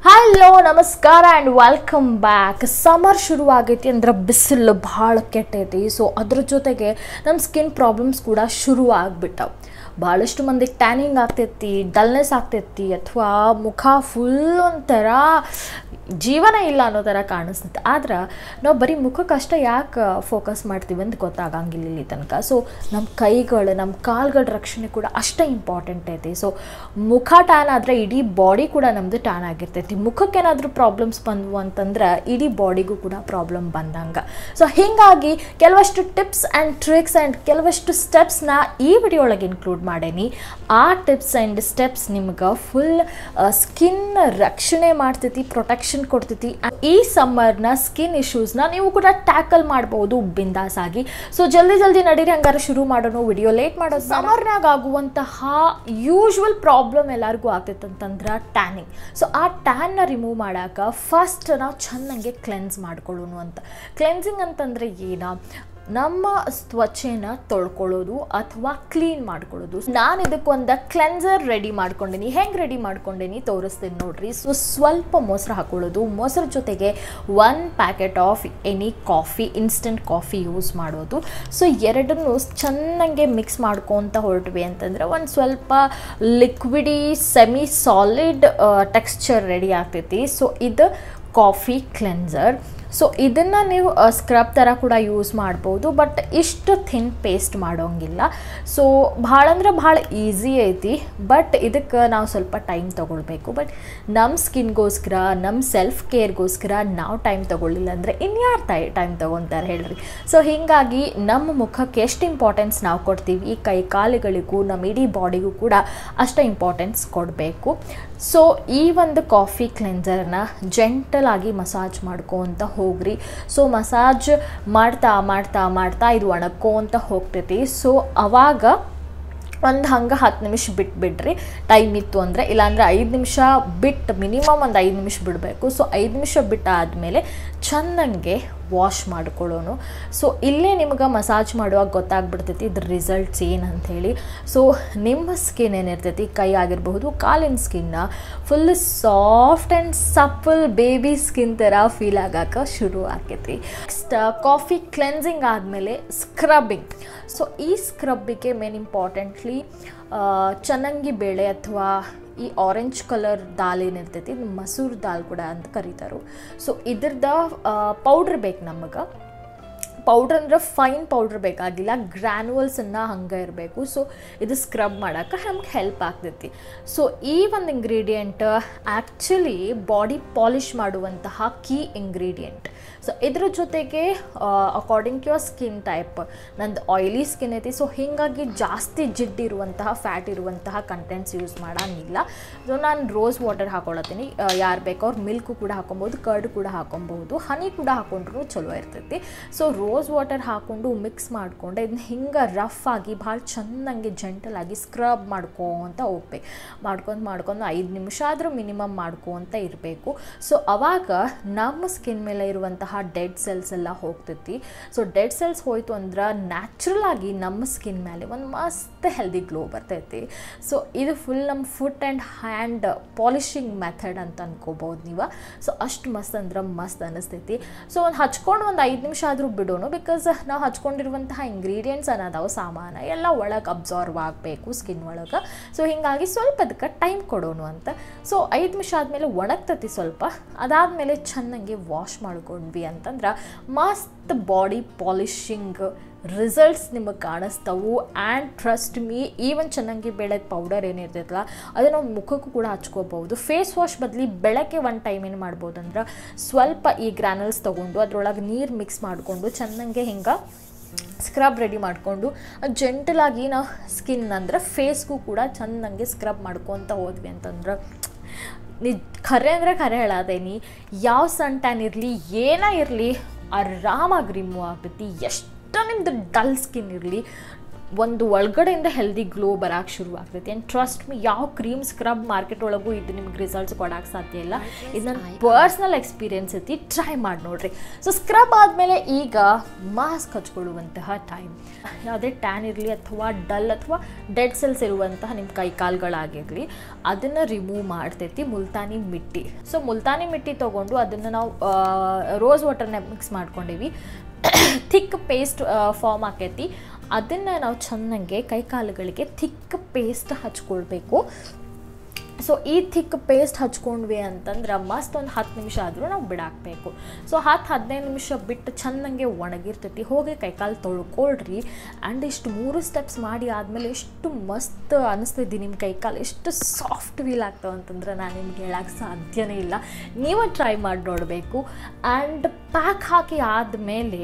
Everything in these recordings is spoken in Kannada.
ಹಲೋ ನಮಸ್ಕಾರ ಆ್ಯಂಡ್ ವೆಲ್ಕಮ್ ಬ್ಯಾಕ್ ಸಮರ್ ಶುರು ಆಗೈತಿ ಅಂದ್ರೆ ಬಿಸಿಲು ಭಾಳ ಕೆಟ್ಟೈತಿ ಸೊ ಅದ್ರ ಜೊತೆಗೆ ನಮ್ಮ ಸ್ಕಿನ್ ಪ್ರಾಬ್ಲಮ್ಸ್ ಕೂಡ ಶುರು ಆಗ್ಬಿಟ್ಟವು ಭಾಳಷ್ಟು ಮಂದಿಗೆ ಟ್ಯಾನಿಂಗ್ ಆಗ್ತೈತಿ ಡಲ್ನೆಸ್ ಆಗ್ತೈತಿ ಅಥವಾ ಮುಖ ಫುಲ್ ಒಂಥರ ಜೀವನ ಇಲ್ಲ ಅನ್ನೋ ಥರ ಕಾಣಿಸ್ತೈತೆ ಆದ್ರೆ ನಾವು ಬರೀ ಮುಖಕ್ಕಷ್ಟೇ ಯಾಕೆ ಫೋಕಸ್ ಮಾಡ್ತೀವಿ ಅಂತ ಗೊತ್ತಾಗಂಗಿಲ್ಲ ಇಲ್ಲಿ ತನಕ ಸೊ ನಮ್ಮ ಕೈಗಳು ನಮ್ಮ ಕಾಲ್ಗಳ ರಕ್ಷಣೆ ಕೂಡ ಅಷ್ಟೇ ಇಂಪಾರ್ಟೆಂಟ್ ಐತಿ ಸೊ ಮುಖ ಟ್ಯಾನ್ ಆದರೆ ಇಡೀ ಬಾಡಿ ಕೂಡ ನಮ್ಮದು ಟ್ಯಾನ್ ಆಗಿರ್ತೈತಿ ಮುಖಕ್ಕೇನಾದರೂ ಪ್ರಾಬ್ಲಮ್ಸ್ ಬಂದವು ಅಂತಂದ್ರೆ ಇಡೀ ಬಾಡಿಗೂ ಕೂಡ ಪ್ರಾಬ್ಲಮ್ ಬಂದಂಗೆ ಸೊ ಹೀಗಾಗಿ ಕೆಲವಷ್ಟು ಟಿಪ್ಸ್ ಆ್ಯಂಡ್ ಟ್ರಿಕ್ಸ್ ಆ್ಯಂಡ್ ಕೆಲವಷ್ಟು ಸ್ಟೆಪ್ಸ್ನ ಈ ವಿಡಿಯೋ ಒಳಗೆ ಇನ್ಕ್ಲೂಡ್ ಮಾಡೇನಿ ಆ ಟಿಪ್ಸ್ ಆ್ಯಂಡ್ ಸ್ಟೆಪ್ಸ್ ನಿಮ್ಗೆ ಫುಲ್ ಸ್ಕಿನ್ ರಕ್ಷಣೆ ಮಾಡ್ತೈತಿ ಪ್ರೊಟೆಕ್ಷನ್ ಕೊಡ್ತೈತಿ ಈ ಸಮ್ಮರ್ನ ಸ್ಕಿನ್ ಇಶ್ಯೂಸ್ನ ನೀವು ಕೂಡ ಟ್ಯಾಕಲ್ ಮಾಡ್ಬೋದು ಬಿಂದಾಸ್ ಆಗಿ ಸೊ ಜಲ್ದಿ ಜಲ್ದಿ ನಡೀರಿ ಹಂಗಾರೆ ಶುರು ಮಾಡೋಣ ವಿಡಿಯೋ ಲೇಟ್ ಮಾಡೋದು ಸಮ್ಮರ್ನಾಗ ಆಗುವಂತಹ ಯೂಶ್ವಲ್ ಪ್ರಾಬ್ಲಮ್ ಎಲ್ಲರಿಗೂ ಆಗ್ತೈತೆ ಅಂತಂದ್ರೆ ಟ್ಯಾನಿಂಗ್ ಸೊ ಆ ಟ್ಯಾನ್ನ ರಿಮೂವ್ ಮಾಡಾಕ ಫಸ್ಟ್ ನಾವು ಚೆನ್ನಾಗೆ ಕ್ಲೆನ್ಸ್ ಮಾಡ್ಕೊಳ್ಳೋಣ ಅಂತ ಕ್ಲೆನ್ಸಿಂಗ್ ಅಂತಂದ್ರೆ ಏನ ನಮ್ಮ ತ್ವಚೆನ ತೊಳ್ಕೊಳ್ಳೋದು ಅಥವಾ ಕ್ಲೀನ್ ಮಾಡ್ಕೊಳ್ಳೋದು ನಾನು ಇದಕ್ಕೊಂದು ಕ್ಲೆನ್ಸರ್ ರೆಡಿ ಮಾಡ್ಕೊಂಡೀನಿ ಹೆಂಗೆ ರೆಡಿ ಮಾಡ್ಕೊಂಡೀನಿ ತೋರಿಸ್ತೀನಿ ನೋಡ್ರಿ ಸೊ ಸ್ವಲ್ಪ ಮೊಸರು ಹಾಕೊಳ್ಳೋದು ಮೊಸರು ಜೊತೆಗೆ one packet of any coffee instant coffee use ಮಾಡೋದು ಸೊ ಎರಡನ್ನೂ ಚೆನ್ನಾಗೆ ಮಿಕ್ಸ್ ಮಾಡ್ಕೊತ ಹೊರಟ್ವಿ ಅಂತಂದ್ರೆ ಒಂದು ಸ್ವಲ್ಪ ಲಿಕ್ವಿಡಿ ಸೆಮಿ ಸಾಲಿಡ್ ಟೆಕ್ಸ್ಚರ್ ರೆಡಿ ಆಗ್ತೈತಿ ಸೊ ಇದು ಕಾಫಿ ಕ್ಲೆನ್ಸರ್ ಸೊ ಇದನ್ನು ನೀವು ಸ್ಕ್ರಬ್ ಥರ ಕೂಡ ಯೂಸ್ ಮಾಡ್ಬೋದು ಬಟ್ ಇಷ್ಟು ಥಿನ್ ಪೇಸ್ಟ್ ಮಾಡೋಂಗಿಲ್ಲ ಸೊ ಭಾಳ ಅಂದ್ರೆ ಭಾಳ ಈಸಿ ಐತಿ ಬಟ್ ಇದಕ್ಕೆ ನಾವು ಸ್ವಲ್ಪ ಟೈಮ್ ತೊಗೊಳ್ಬೇಕು ಬಟ್ ನಮ್ಮ ಸ್ಕಿನ್ಗೋಸ್ಕರ ನಮ್ಮ ಸೆಲ್ಫ್ ಕೇರ್ಗೋಸ್ಕರ ನಾವು ಟೈಮ್ ತೊಗೊಳ್ಳಿಲ್ಲ ಅಂದರೆ ಇನ್ಯಾರು ಟೈ ಟೈಮ್ ತೊಗೊತಾರೆ ಹೇಳ್ರಿ ಸೊ ಹೀಗಾಗಿ ನಮ್ಮ ಮುಖಕ್ಕೆ ಎಷ್ಟು ಇಂಪಾರ್ಟೆನ್ಸ್ ನಾವು ಕೊಡ್ತೀವಿ ಈ ಕೈ ಕಾಲುಗಳಿಗೂ ನಮ್ಮ ಇಡೀ ಬಾಡಿಗೂ ಕೂಡ ಅಷ್ಟೇ ಇಂಪಾರ್ಟೆನ್ಸ್ ಕೊಡಬೇಕು ಸೊ ಈ ಒಂದು ಕಾಫಿ ಕ್ಲೆನ್ಸರ್ನ ಜೆಂಟಲ್ ಆಗಿ ಮಸಾಜ್ ಮಾಡ್ಕೊತ ಹೋಗ್ರಿ ಸೊ ಮಸಾಜ್ ಮಾಡ್ತಾ ಮಾಡ್ತಾ ಮಾಡ್ತಾ ಇದು ಒಣಕೋಂತ ಹೋಗ್ತೈತಿ ಸೊ ಅವಾಗ ಒಂದು ಹಂಗೆ ಹತ್ತು ನಿಮಿಷ ಬಿಟ್ಬಿಡ್ರಿ ಟೈಮ್ ಇತ್ತು ಅಂದರೆ ಇಲ್ಲಾಂದರೆ ಐದು ನಿಮಿಷ ಬಿಟ್ಟು ಮಿನಿಮಮ್ ಒಂದು ಐದು ನಿಮಿಷ ಬಿಡಬೇಕು ಸೊ ಐದು ನಿಮಿಷ ಬಿಟ್ಟಾದಮೇಲೆ ಚೆನ್ನಾಗೆ ವಾಶ್ ಮಾಡ್ಕೊಳ್ಳೋನು ಸೊ ಇಲ್ಲೇ ನಿಮ್ಗೆ ಮಸಾಜ್ ಮಾಡುವಾಗ ಗೊತ್ತಾಗ್ಬಿಡ್ತೈತಿ ಇದ್ರ ರಿಸಲ್ಟ್ಸ್ ಏನು ಅಂಥೇಳಿ ಸೊ ನಿಮ್ಮ ಸ್ಕಿನ್ ಏನಿರ್ತೈತಿ ಕೈ ಆಗಿರಬಹುದು ಕಾಲಿನ ಸ್ಕಿನ್ನ full soft and supple baby skin ಥರ ಫೀಲ್ ಆಗಕ್ಕೆ ಶುರು ಆಕೈತಿ ನೆಕ್ಸ್ಟ್ ಕಾಫಿ ಕ್ಲೆನ್ಸಿಂಗ್ ಆದಮೇಲೆ ಸ್ಕ್ರಬ್ಬಿಂಗ್ ಸೊ ಈ ಸ್ಕ್ರಬ್ಬಿಗೆ ಮೇನ್ ಇಂಪಾರ್ಟೆಂಟ್ಲಿ ಚನ್ನಂಗಿ ಬೇಳೆ ಅಥವಾ ಈ ಆರೆಂಜ್ ಕಲರ್ ದಾಲ್ ಏನಿರ್ತೈತಿ ಇದು ಮಸೂರ್ ದಾಲ್ ಕೂಡ ಅಂತ ಕರೀತಾರೆ ಸೊ ಇದ್ರದ್ದು ಪೌಡ್ರ್ ಬೇಕು ನಮಗೆ ಪೌಡ್ರ್ ಅಂದ್ರೆ ಫೈನ್ ಪೌಡ್ರ್ ಬೇಕಾಗಿಲ್ಲ ಗ್ರ್ಯಾನ್ಯುವಲ್ಸನ್ನು ಹಂಗೆ ಇರಬೇಕು ಸೊ ಇದು ಸ್ಕ್ರಬ್ ಮಾಡೋಕೆ ನಮ್ಗೆ ಹೆಲ್ಪ್ ಆಗ್ತೈತಿ ಸೊ ಈ ಒಂದು ಇಂಗ್ರೀಡಿಯೆಂಟ್ ಆ್ಯಕ್ಚುಲಿ ಬಾಡಿ ಪಾಲಿಷ್ ಮಾಡುವಂತಹ ಕೀ ಇಂಗ್ರೀಡಿಯೆಂಟ್ ಸೊ ಇದ್ರ ಜೊತೆಗೆ according to your skin type ನಂದು ಆಯಿಲಿ ಸ್ಕಿನ್ ಐತಿ ಸೊ ಹೀಗಾಗಿ ಜಾಸ್ತಿ ಜಿಡ್ಡಿರುವಂತಹ ಫ್ಯಾಟ್ ಇರುವಂತಹ ಕಂಟೆಂಟ್ಸ್ ಯೂಸ್ ಮಾಡೋಂಗಿಲ್ಲ ಸೊ ನಾನು ರೋಸ್ ವಾಟರ್ ಹಾಕೊಳತ್ತೀನಿ ಯಾರು ಬೇಕೋ ಅವ್ರು ಮಿಲ್ಕು ಕೂಡ ಹಾಕೊಬೋದು ಕರ್ಡ್ ಕೂಡ ಹಾಕೊಬೋದು ಹನಿ ಕೂಡ ಹಾಕೊಂಡ್ರು ಚಲೋ ಇರ್ತೈತಿ ಸೊ ರೋಸ್ ವಾಟರ್ ಹಾಕ್ಕೊಂಡು ಮಿಕ್ಸ್ ಮಾಡಿಕೊಂಡು ಇದನ್ನ ಹಿಂಗೆ ರಫ್ ಆಗಿ ಭಾಳ ಚೆನ್ನಾಗಿ ಜೆಂಟಲ್ ಆಗಿ ಸ್ಕ್ರಬ್ ಮಾಡ್ಕೊತ ಹೋಗ್ಬೇಕು ಮಾಡ್ಕೊಂಡು ಮಾಡ್ಕೊಂಡು ಐದು ನಿಮಿಷ ಆದರೂ ಮಿನಿಮಮ್ ಮಾಡ್ಕೊತ ಇರಬೇಕು ಸೊ ಅವಾಗ ನಮ್ಮ ಸ್ಕಿನ್ ಮೇಲೆ ಇರುವಂತಹ ಡೆಡ್ ಸೆಲ್ಸ್ ಎಲ್ಲ ಹೋಗ್ತೈತಿ ಸೊ ಡೆಡ್ ಸೆಲ್ಸ್ ಹೋಯ್ತು ಅಂದ್ರೆ ನ್ಯಾಚುರಲ್ ಆಗಿ ನಮ್ಮ ಸ್ಕಿನ್ ಮೇಲೆ ಒಂದು ಮಸ್ತ್ ಹೆಲ್ದಿ ಗ್ಲೋ ಬರ್ತೈತಿ ಸೊ ಇದು ಫುಲ್ ನಮ್ಮ foot and hand polishing method ಅಂತ ಅನ್ಕೋಬೋದು ನೀವು ಸೊ ಅಷ್ಟು ಮಸ್ತ್ ಅಂದ್ರೆ ಮಸ್ತ್ ಅನ್ನಿಸ್ತೈತಿ ಸೊ ಒಂದು ಹಚ್ಕೊಂಡು ಒಂದು ಐದು ನಿಮಿಷ ಆದರೂ ಬಿಡೋಣ ಬಿಕಾಸ್ ನಾವು ಹಚ್ಕೊಂಡಿರುವಂತಹ ಇಂಗ್ರೀಡಿಯೆಂಟ್ಸ್ ಅನ್ನೋದಾವು ಸಾಮಾನು ಎಲ್ಲ ಒಳಗೆ ಅಬ್ಸಾರ್ವ್ ಆಗಬೇಕು ಸ್ಕಿನ್ ಒಳಗೆ ಸೊ ಹೀಗಾಗಿ ಸ್ವಲ್ಪ ಅದಕ್ಕೆ ಟೈಮ್ ಕೊಡೋಣ ಅಂತ ಸೊ ಐದು ನಿಮಿಷ ಆದಮೇಲೆ ಒಣಗ್ತತಿ ಸ್ವಲ್ಪ ಅದಾದಮೇಲೆ ಚೆನ್ನಾಗಿ ವಾಶ್ ಮಾಡ್ಕೊಂಡ್ವಿ ಅಂತಂದ್ರೆ ಮಸ್ತ್ ಬಾಡಿ ಪಾಲಿಷಿಂಗ್ ರಿಸಲ್ಟ್ಸ್ ನಿಮಗೆ ಕಾಣಿಸ್ತವು ಆ್ಯಂಡ್ ಟ್ರಸ್ಟ್ ಮೀ ಈವನ್ ಚೆನ್ನಾಗಿ ಬೆಳೆದ ಪೌಡರ್ ಏನಿರ್ತೈತಲ್ಲ ಅದು ನಾವು ಮುಖಕ್ಕೂ ಕೂಡ ಹಚ್ಕೋಬಹುದು ಫೇಸ್ ವಾಶ್ ಬದಲಿ ಬೆಳಗ್ಗೆ ಒಂದು ಟೈಮ್ ಏನು ಮಾಡ್ಬೋದು ಅಂದ್ರೆ ಸ್ವಲ್ಪ ಈ ಗ್ರ್ಯಾನಲ್ಸ್ ತೊಗೊಂಡು ಅದರೊಳಗೆ ನೀರು ಮಿಕ್ಸ್ ಮಾಡಿಕೊಂಡು ಚೆನ್ನಾಗೆ ಹಿಂಗೆ ಸ್ಕ್ರಬ್ ರೆಡಿ ಮಾಡಿಕೊಂಡು ಜೆಂಟಲಾಗಿ ನಾವು ಸ್ಕಿನ್ ಅಂದರೆ ಫೇಸ್ಗೂ ಕೂಡ ಚೆನ್ನಾಗಿ ಸ್ಕ್ರಬ್ ಮಾಡ್ಕೊತ ಹೋದ್ವಿ ಅಂತಂದ್ರೆ ನಿ ಖರೆ ಅಂದರೆ ಖರೆ ಹೇಳದೇನಿ ಯಾವ ಸಣ್ಣ ಟ್ಯಾನ್ ಇರಲಿ ಏನೇ ಇರಲಿ ಆರಾಮಾಗಿ ರಿಮೂವ್ ಆಗ್ತೈತಿ ಎಷ್ಟು ನಿಮ್ಮದು ಡಲ್ ಸ್ಕಿನ್ ಇರಲಿ ಒಂದು ಒಳಗಡೆಯಿಂದ ಹೆಲ್ದಿ ಗ್ಲೋ ಬರೋಕ್ಕೆ ಶುರು ಆಗ್ತೈತಿ ಆ್ಯಂಡ್ ಟ್ರಸ್ಟ್ ಮಿ ಯಾವ ಕ್ರೀಮ್ ಸ್ಕ್ರಬ್ ಮಾರ್ಕೆಟ್ ಒಳಗೂ ಇದು ನಿಮ್ಗೆ ರಿಸಲ್ಟ್ಸ್ ಕೊಡೋಕ್ಕೆ ಸಾಧ್ಯ ಇಲ್ಲ ಇದು ನನ್ನ ಪರ್ಸ್ನಲ್ ಎಕ್ಸ್ಪೀರಿಯನ್ಸ್ ಐತಿ ಟ್ರೈ ಮಾಡಿ ನೋಡ್ರಿ ಸೊ ಸ್ಕ್ರಬ್ ಆದಮೇಲೆ ಈಗ ಮಾಸ್ಕ್ ಹಚ್ಕೊಳ್ಳುವಂತಹ ಟೈಮ್ ಯಾವುದೇ ಟ್ಯಾನ್ ಇರಲಿ ಅಥವಾ ಡಲ್ ಅಥವಾ ಡೆಡ್ ಸೆಲ್ಸ್ ಇರುವಂತಹ ನಿಮ್ಮ ಕೈ ಕಾಲುಗಳಾಗಿರಲಿ ಅದನ್ನು ರಿಮೂವ್ ಮಾಡ್ತೈತಿ ಮುಲ್ತಾನಿ ಮಿಟ್ಟಿ ಸೊ ಮುಲ್ತಾನಿ ಮಿಟ್ಟಿ ತೊಗೊಂಡು ಅದನ್ನು ನಾವು ರೋಸ್ ವಾಟರ್ನ ಮಿಕ್ಸ್ ಮಾಡ್ಕೊಂಡೀವಿ ಥಿಕ್ ಪೇಸ್ಟ್ ಫಾರ್ಮ್ ಆಕೈತಿ ಅದನ್ನು ನಾವು ಚೆನ್ನಾಗೆ ಕೈ ಕಾಲುಗಳಿಗೆ ಥಿಕ್ ಪೇಸ್ಟ್ ಹಚ್ಕೊಳ್ಬೇಕು ಸೊ ಈ ಥಿಕ್ ಪೇಸ್ಟ್ ಹಚ್ಕೊಂಡ್ವಿ ಅಂತಂದ್ರೆ ಮಸ್ತ್ ಒಂದು ಹತ್ತು ನಿಮಿಷ ಆದರೂ ನಾವು ಬಿಡಾಕಬೇಕು ಸೊ ಹತ್ತು ಹದಿನೈದು ನಿಮಿಷ ಬಿಟ್ಟು ಚೆನ್ನಾಗೆ ಒಣಗಿರ್ತೈತಿ ಹೋಗಿ ಕೈಕಾಲು ತೊಳ್ಕೊಳ್ರಿ ಆ್ಯಂಡ್ ಇಷ್ಟು ಮೂರು ಸ್ಟೆಪ್ಸ್ ಮಾಡಿ ಆದಮೇಲೆ ಎಷ್ಟು ಮಸ್ತ್ ಅನಿಸ್ತೈತಿ ನಿಮ್ಮ ಕೈಕಾಲು ಎಷ್ಟು ಸಾಫ್ಟ್ ಫೀಲ್ ಆಗ್ತಾವೆ ಅಂತಂದ್ರೆ ನಾನು ನಿಮ್ಗೆ ಹೇಳಕ್ಕೆ ಸಾಧ್ಯನೇ ಇಲ್ಲ ನೀವು ಟ್ರೈ ಮಾಡಿ ನೋಡಬೇಕು ಆ್ಯಂಡ್ ಪ್ಯಾಕ್ ಹಾಕಿ ಆದಮೇಲೆ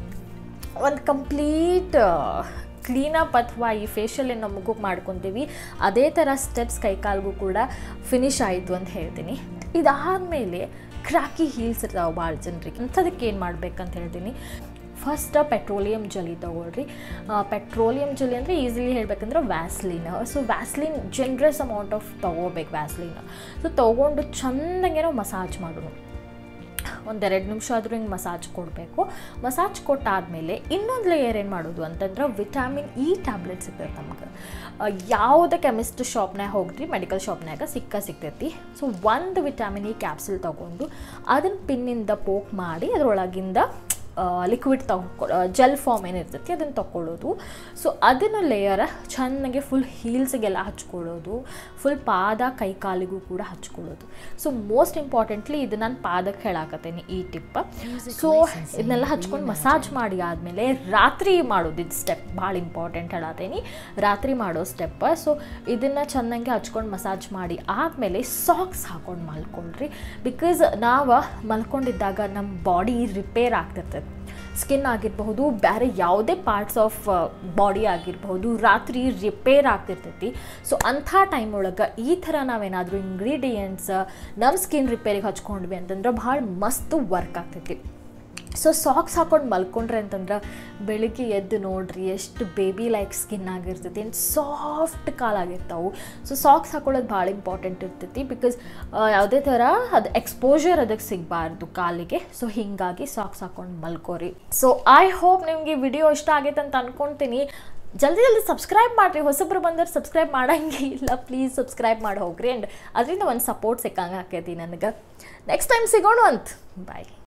ಒಂದು ಕಂಪ್ಲೀಟ್ ಕ್ಲೀನಪ್ ಅಥವಾ ಈ ಫೇಶಿಯಲ್ ಏನು ನಮಗೂ ಮಾಡ್ಕೊತೀವಿ ಅದೇ ಥರ ಸ್ಟೆಪ್ಸ್ ಕೈಕಾಲ್ಗೂ ಕೂಡ ಫಿನಿಶ್ ಆಯಿತು ಅಂತ ಹೇಳ್ತೀನಿ ಇದಾದಮೇಲೆ ಕ್ರಾಕಿ ಹೀಲ್ಸ್ ಇರ್ತಾವೆ ಭಾಳ ಜನರಿಗೆ ಅಂಥದಕ್ಕೆ ಏನು ಮಾಡ್ಬೇಕಂತ ಹೇಳ್ತೀನಿ ಫಸ್ಟ್ ಪೆಟ್ರೋಲಿಯಂ ಜಲಿ ತೊಗೊಳ್ರಿ ಪೆಟ್ರೋಲಿಯಂ ಜಲಿ ಅಂದರೆ ಈಸಿಲಿ ಹೇಳಬೇಕಂದ್ರೆ Vaseline so Vaseline generous amount of ತೊಗೋಬೇಕು ವ್ಯಾಸ್ಲಿನ್ ಸೊ ತೊಗೊಂಡು ಚೆಂದಾಗೆ ನಾವು ಮಸಾಜ್ ಮಾಡೋಣ ಒಂದೆರಡು ನಿಮಿಷ ಆದರೂ ಹಿಂಗೆ ಮಸಾಜ್ ಕೊಡಬೇಕು ಮಸಾಜ್ ಕೊಟ್ಟಾದಮೇಲೆ ಇನ್ನೊಂದು ಲೇಯರ್ ಏನು ಮಾಡೋದು ಅಂತಂದ್ರೆ ವಿಟಾಮಿನ್ ಇ ಟ್ಯಾಬ್ಲೆಟ್ ಸಿಗ್ತೈತೆ ನಮ್ಗೆ ಯಾವುದೇ ಕೆಮಿಸ್ಟ್ ಶಾಪ್ನಾಗ ಹೋಗ್ರಿ ಮೆಡಿಕಲ್ ಶಾಪ್ನಾಗ ಸಿಕ್ಕ ಸಿಗ್ತೈತಿ ಸೊ ಒಂದು ವಿಟಾಮಿನ್ ಇ ಕ್ಯಾಪ್ಸುಲ್ ತೊಗೊಂಡು ಅದನ್ನು ಪಿನ್ನಿಂದ ಪೋಕ್ ಮಾಡಿ ಅದರೊಳಗಿಂದ ಲಿಕ್ವಿಡ್ ತಗೊ ಜೆಲ್ ಫಾರ್ಮ್ ಏನಿರ್ತೈತಿ ಅದನ್ನು ತೊಗೊಳ್ಳೋದು ಸೊ ಅದನ್ನು ಲೇಯರ್ ಚೆನ್ನಾಗಿ ಫುಲ್ ಹೀಲ್ಸ್ಗೆಲ್ಲ ಹಚ್ಕೊಳ್ಳೋದು ಫುಲ್ ಪಾದ ಕೈ ಕಾಲಿಗೂ ಕೂಡ ಹಚ್ಕೊಳ್ಳೋದು ಸೊ ಮೋಸ್ಟ್ ಇಂಪಾರ್ಟೆಂಟ್ಲಿ ಇದು ನಾನು ಪಾದಕ್ಕೆ ಹೇಳಾಕತ್ತೇನೆ ಈ ಟಿಪ್ ಸೊ ಇದನ್ನೆಲ್ಲ ಹಚ್ಕೊಂಡು ಮಸಾಜ್ ಮಾಡಿ ಆದಮೇಲೆ ರಾತ್ರಿ ಮಾಡೋದು ಇದು ಸ್ಟೆಪ್ ಭಾಳ ಇಂಪಾರ್ಟೆಂಟ್ ಹೇಳತ್ತೇನೆ ರಾತ್ರಿ ಮಾಡೋ ಸ್ಟೆಪ್ ಸೊ ಇದನ್ನು ಚೆನ್ನಾಗಿ ಹಚ್ಕೊಂಡು ಮಸಾಜ್ ಮಾಡಿ ಆದಮೇಲೆ ಸಾಕ್ಸ್ ಹಾಕೊಂಡು ಮಲ್ಕೊಳ್ರಿ ಬಿಕಾಸ್ ನಾವು ಮಲ್ಕೊಂಡಿದ್ದಾಗ ನಮ್ಮ ಬಾಡಿ ರಿಪೇರ್ ಆಗ್ತಿರ್ತದೆ ಸ್ಕಿನ್ ಆಗಿರಬಹುದು ಬೇರೆ ಯಾವುದೇ ಪಾರ್ಟ್ಸ್ ಆಫ್ ಬಾಡಿ ಆಗಿರಬಹುದು ರಾತ್ರಿ ರಿಪೇರ್ ಆಗ್ತಿರ್ತೈತಿ ಸೊ ಅಂಥ ಟೈಮ್ ಒಳಗೆ ಈ ಥರ ನಾವೇನಾದರೂ ಇಂಗ್ರೀಡಿಯೆಂಟ್ಸ್ ನಮ್ಮ ಸ್ಕಿನ್ ರಿಪೇರಿಗೆ ಹಚ್ಕೊಂಡ್ವಿ ಅಂತಂದ್ರೆ ಭಾಳ ಮಸ್ತ್ ವರ್ಕ್ ಆಗ್ತೈತಿ ಸೊ ಸಾಕ್ಸ್ ಹಾಕೊಂಡು ಮಲ್ಕೊಂಡ್ರೆ ಅಂತಂದ್ರೆ ಬೆಳಿಗ್ಗೆ ಎದ್ದು ನೋಡ್ರಿ ಎಷ್ಟು ಬೇಬಿ ಲೈಕ್ ಸ್ಕಿನ್ ಆಗಿರ್ತೈತಿ ಆ್ಯಂಡ್ ಸಾಫ್ಟ್ ಕಾಲಾಗಿರ್ತಾವೆ ಸೊ ಸಾಕ್ಸ್ ಹಾಕೊಳ್ಳೋದು ಭಾಳ ಇಂಪಾರ್ಟೆಂಟ್ ಇರ್ತೈತಿ ಬಿಕಾಸ್ ಯಾವುದೇ ಥರ ಅದು ಎಕ್ಸ್ಪೋಜರ್ ಅದಕ್ಕೆ ಸಿಗಬಾರ್ದು ಕಾಲಿಗೆ ಸೊ ಹೀಗಾಗಿ ಸಾಕ್ಸ್ ಹಾಕೊಂಡು ಮಲ್ಕೋರಿ ಸೊ ಐ ಹೋಪ್ ನಿಮಗೆ ವಿಡಿಯೋ ಇಷ್ಟ ಆಗೈತೆ ಅಂತ ಅನ್ಕೊತೀನಿ ಜಲ್ದಿ ಜಲ್ದಿ ಸಬ್ಸ್ಕ್ರೈಬ್ ಮಾಡಿರಿ ಹೊಸಬ್ರು ಬಂದ್ರೆ ಸಬ್ಸ್ಕ್ರೈಬ್ ಮಾಡಂಗೆ ಇಲ್ಲ ಪ್ಲೀಸ್ ಸಬ್ಸ್ಕ್ರೈಬ್ ಮಾಡಿ ಹೋಗ್ರಿ ಆ್ಯಂಡ್ ಅದರಿಂದ ಒಂದು ಸಪೋರ್ಟ್ ಸಿಕ್ಕಂಗೆ ಆಕೈತಿ ನನಗೆ ನೆಕ್ಸ್ಟ್ ಟೈಮ್ ಸಿಗೋಣ ಅಂತ ಬಾಯ್